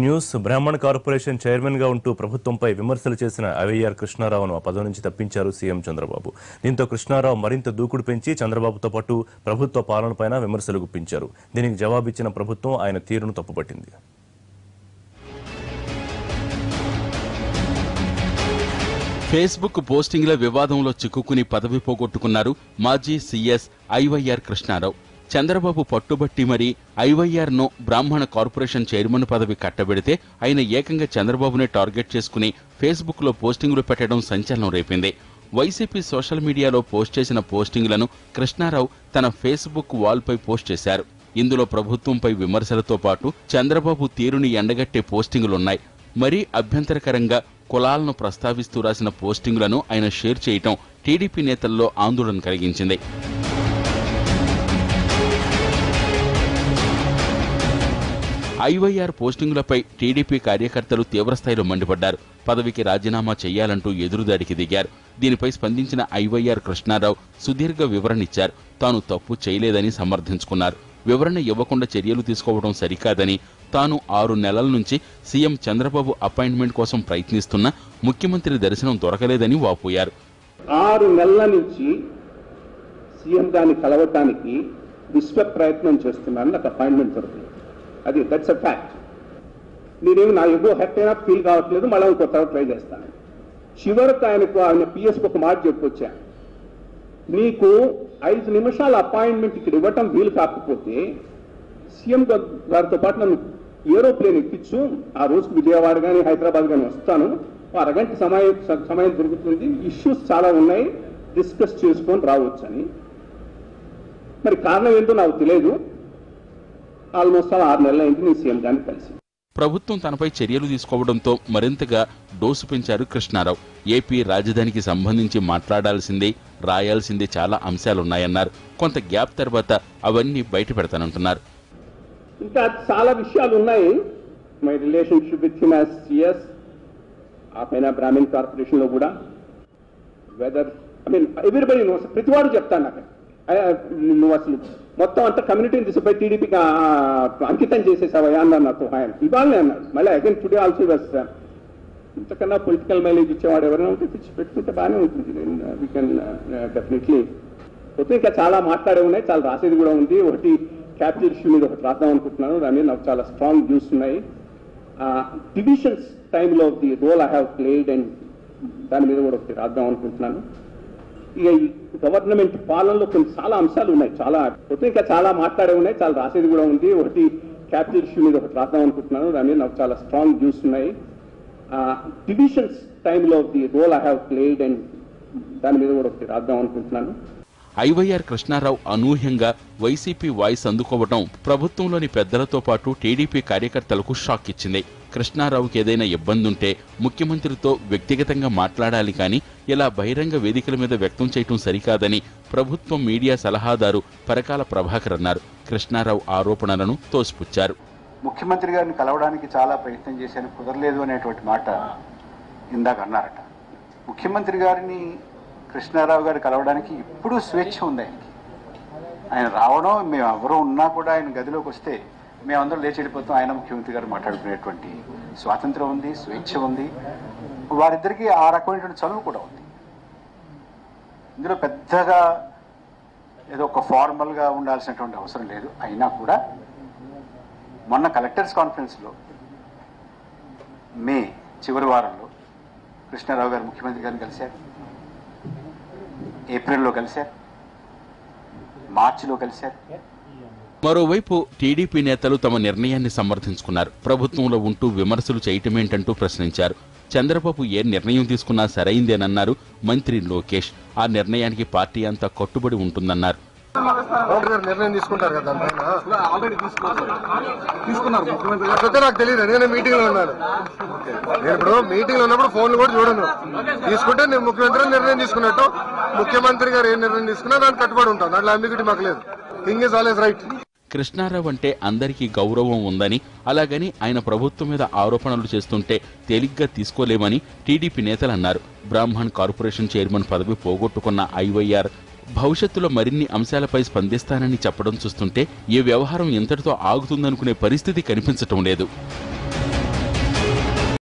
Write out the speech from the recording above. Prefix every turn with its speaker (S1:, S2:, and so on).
S1: news బ్రాహ్మణ corporation chairman గా ఉంటూ ప్రభుత్వంపై విమర్శలు చేసిన ఐవైఆర్ కృష్ణారావును ఆ పదవి నుంచి తప్పించారు సీఎం చంద్రబాబు దీంతో కృష్ణారావు మరింత దూకుడు పెంచి చంద్రబాబుతో పాటు ప్రభుత్వ పాలనపైన విమర్శలు గుప్పించారు దీనికి జవాబిచ్చిన ప్రభుత్వం ఆయన తీరును తప్పుపట్టింది
S2: ఫేస్బుక్ పోస్టింగ్ల వివాదంలో చిక్కుకుని పదవి పోగొట్టుకున్నారు మాజీ సీఎస్ ఐవైఆర్ కృష్ణారావు చంద్రబాబు పట్టుబట్టి మరీ ఐవైఆర్ ను బ్రాహ్మణ కార్పొరేషన్ చైర్మన్ పదవి కట్టబెడితే ఆయన ఏకంగా చంద్రబాబునే టార్గెట్ చేసుకుని ఫేస్బుక్ లో పోస్టింగులు పెట్టడం సంచలనం రేపింది వైసీపీ సోషల్ మీడియాలో పోస్ట్ చేసిన పోస్టింగ్లను కృష్ణారావు తన ఫేస్బుక్ వాల్ పై పోస్ట్ చేశారు ఇందులో ప్రభుత్వంపై విమర్శలతో పాటు చంద్రబాబు తీరుని ఎండగట్టే పోస్టింగులున్నాయి మరీ అభ్యంతరకరంగా కులాలను ప్రస్తావిస్తూ రాసిన పోస్టింగులను ఆయన షేర్ చేయటం టీడీపీ నేతల్లో ఆందోళన కలిగించింది ఐవైఆర్ పోస్టింగులపై టీడీపీ కార్యకర్తలు తీవ్రస్థాయిలో మండిపడ్డారు పదవికి రాజీనామా చేయాలంటూ ఎదురుదాడికి దిగారు దీనిపై స్పందించిన ఐవైఆర్ కృష్ణారావు సుదీర్ఘ వివరణిచ్చారు తాను తప్పు చేయలేదని సమర్థించుకున్నారు వివరణ ఇవ్వకుండా చర్యలు తీసుకోవడం సరికాదని తాను ఆరు నెలల నుంచి సీఎం చంద్రబాబు అపాయింట్మెంట్ కోసం ప్రయత్నిస్తున్నా ముఖ్యమంత్రి దర్శనం దొరకలేదని వాపోయారు
S3: ఆరు నెలల నుంచి సీఎం గారిని కలవటానికి విశ్వ ప్రయత్నం చేస్తున్నాను నాకు అపాయింట్మెంట్ దొరకలేదు అది దట్స్ అ ఫ్యాక్ట్ నేనేమి నా ఎగో హెట్ అయినా ఫీల్ కావట్లేదు మళ్ళీ ఇంకో తర్వాత ట్రై చేస్తాను చివరికి ఆయనకు ఆయన పిఎస్కి ఒక మాట చెప్పొచ్చా నీకు ఐదు నిమిషాల అపాయింట్మెంట్ ఇక్కడ ఇవ్వటం వీలు కాకపోతే సీఎం గా- గారితో పాటు నన్ను ఏరోప్లేన్ ఎక్కించు ఆ రోజుకి విజయవాడ కానీ హైదరాబాద్ కానీ వస్తాను ఓ అరగంట సమయం స- సమయం దొరుకుతుంది ఇష్యూస్ చాలా ఉన్నాయి డిస్కస్ చేసుకొని రావచ్చని మరి కారణం ఏంటో నాకు తెలియదు ఆల్మోస్ట్ ఆల్ ఆరు నెలలు అయింది నేను సీఎం గారిని కలిసి
S2: ప్రభుత్వం తనపై చర్యలు తీసుకోవడంతో మరింతగా డోసు పెంచారు కృష్ణారావు ఏపీ రాజధానికి సంబంధించి మాట్లాడాల్సిందే రాయాల్సిందే చాలా అంశాలున్నాయన్నారు కొంత గ్యాప్ తర్వాత అవన్నీ బయట పెడతానంటున్నారు
S3: ఇంకా చాలా విషయాలు ఉన్నాయి my relationship with him as CS ఆ పైన బ్రాహ్మిన్ కార్పొరేషన్ లో కూడా whether I mean everybody knows ప్రతివాడు చెప్తాను నాకు I- I- నువ్వు అసలు మొత్తం అంతా కమ్యూనిటీని తీసుకుపోయి టీడీపీకి అంకితం చేసేసావయ్యా అన్నారు నాతో ఆయన ఇవాళనే అన్నాడు మళ్ళీ అగైన్ టుడే ఆల్సో వస్తా ఇంతకన్నా పొలిటికల్ మైలేజ్ ఇచ్చేవాడు ఎవరైనా ఉంటే తెచ్చి పెట్టుకుంటే బాగానే ఉంటుంది వీ కెన్ డెఫినెట్లీ పోతే ఇంకా చాలా మాట్లాడే ఉన్నాయి చాలా రాసేది కూడా ఉంది ఒకటి క్యాపిటల్ ఇష్యూ మీద ఒకటి రాద్దాం అనుకుంటున్నాను దాని మీద నాకు చాలా స్ట్రాంగ్ వ్యూస్ ఉన్నాయి డివిజన్స్ టైంలో the role I have played and దాని మీద కూడా ఒకటి రాద్దాం అనుకుంటున్నాను ఇక ఈ గవర్నమెంట్ పాలనలో కొన్ని చాలా అంశాలు ఉన్నాయి చాలా పోతే ఇంకా చాలా మాట్లాడే ఉన్నాయి చాలా రాసేది కూడా ఉంది ఒకటి క్యాపిటల్ ఇష్యూ మీద ఒకటి రాద్దాం అనుకుంటున్నాను దాని మీద నాకు చాలా స్ట్రాంగ్ వ్యూస్ ఉన్నాయి డివిజన్స్ టైంలో the role I have played and దాని మీద కూడా ఒకటి రాద్దాం అనుకుంటున్నాను
S2: ఐవైఆర్ కృష్ణారావు అనూహ్యంగా వైసీపీ వాయిస్ అందుకోవడం ప్రభుత్వంలోని పెద్దలతో పాటు టీడీపీ కార్యకర్తలకు షాక్ ఇచ్చింది కృష్ణారావుకి ఏదైనా ఇబ్బంది ఉంటే ముఖ్యమంత్రితో వ్యక్తిగతంగా మాట్లాడాలి కానీ ఇలా బహిరంగ వేదికల మీద వ్యక్తం చేయటం సరికాదని ప్రభుత్వం మీడియా సలహాదారు పరకాల ప్రభాకర్ అన్నారు కృష్ణారావు ఆరోపణలను తోసిపుచ్చారు
S4: ముఖ్యమంత్రి గారిని కలవడానికి చాలా ప్రయత్నం చేశాను కుదరలేదు అనేటువంటి మాట ఇందాక అన్నారట ముఖ్యమంత్రి గారిని కృష్ణారావు గారు కలవడానికి ఇప్పుడు స్వేచ్ఛ ఉంది ఆయనకి ఆయన రావడం మేము ఎవరు ఉన్నా కూడా ఆయన గదిలోకి వస్తే మేమందరం లేచి వెళ్ళిపోతాం ఆయన ముఖ్యమంత్రి గారు మాట్లాడుకునేటువంటి స్వాతంత్రం ఉంది స్వేచ్ఛ ఉంది వారిద్దరికీ ఆ రకమైనటువంటి చదువు కూడా ఉంది ఇందులో పెద్దగా ఏదో ఒక ఫార్మల్గా ఉండాల్సినటువంటి అవసరం లేదు అయినా కూడా మొన్న కలెక్టర్స్ కాన్ఫరెన్స్లో మే చివరి వారంలో కృష్ణారావు గారు ముఖ్యమంత్రి గారిని కలిశారు ఏప్రిల్లో కలిశారు మార్చిలో కలిశారు
S2: మరోవైపు టీడీపీ నేతలు తమ నిర్ణయాన్ని సమర్థించుకున్నారు ప్రభుత్వంలో ఉంటూ విమర్శలు చేయటమేంటంటూ ప్రశ్నించారు చంద్రబాబు ఏ నిర్ణయం తీసుకున్నా సరైందేనన్నారు మంత్రి లోకేష్ ఆ నిర్ణయానికి పార్టీ అంతా కట్టుబడి ఉంటుందన్నారు
S5: గవర్నర్ గారు నిర్ణయం తీసుకుంటారు కదా దానిపైన ఆల్రెడీ తీసుకున్నారు ముఖ్యమంత్రి గారు నాకు తెలియదు నేను మీటింగ్ లో ఉన్నాను నేను ఇప్పుడు మీటింగ్ లో ఉన్నప్పుడు ఫోన్లు కూడా చూడను తీసుకుంటే నేను ముఖ్యమంత్రి నిర్ణయం తీసుకున్నట్టు ముఖ్యమంత్రి గారు ఏ నిర్ణయం తీసుకున్నా దానికి కట్టుబడి ఉంటాం దాంట్లో అంబిగిటీ మాకు లేదు thing is always right
S2: Krishna Rao అంటే అందరికీ గౌరవం ఉందని అలాగని ఆయన ప్రభుత్వం మీద ఆరోపణలు చేస్తుంటే తేలిగ్గా తీసుకోలేమని టీడీపీ నేతలు అన్నారు బ్రాహ్మణ్ కార్పొరేషన్ చైర్మన్ పదవి పోగొట్టుకున్న ఐవైఆర్ భవిష్యత్తులో మరిన్ని అంశాలపై స్పందిస్తానని చెప్పడం చూస్తుంటే ఈ వ్యవహారం ఇంతటితో ఆగుతుందనుకునే పరిస్థితి కనిపించటం లేదు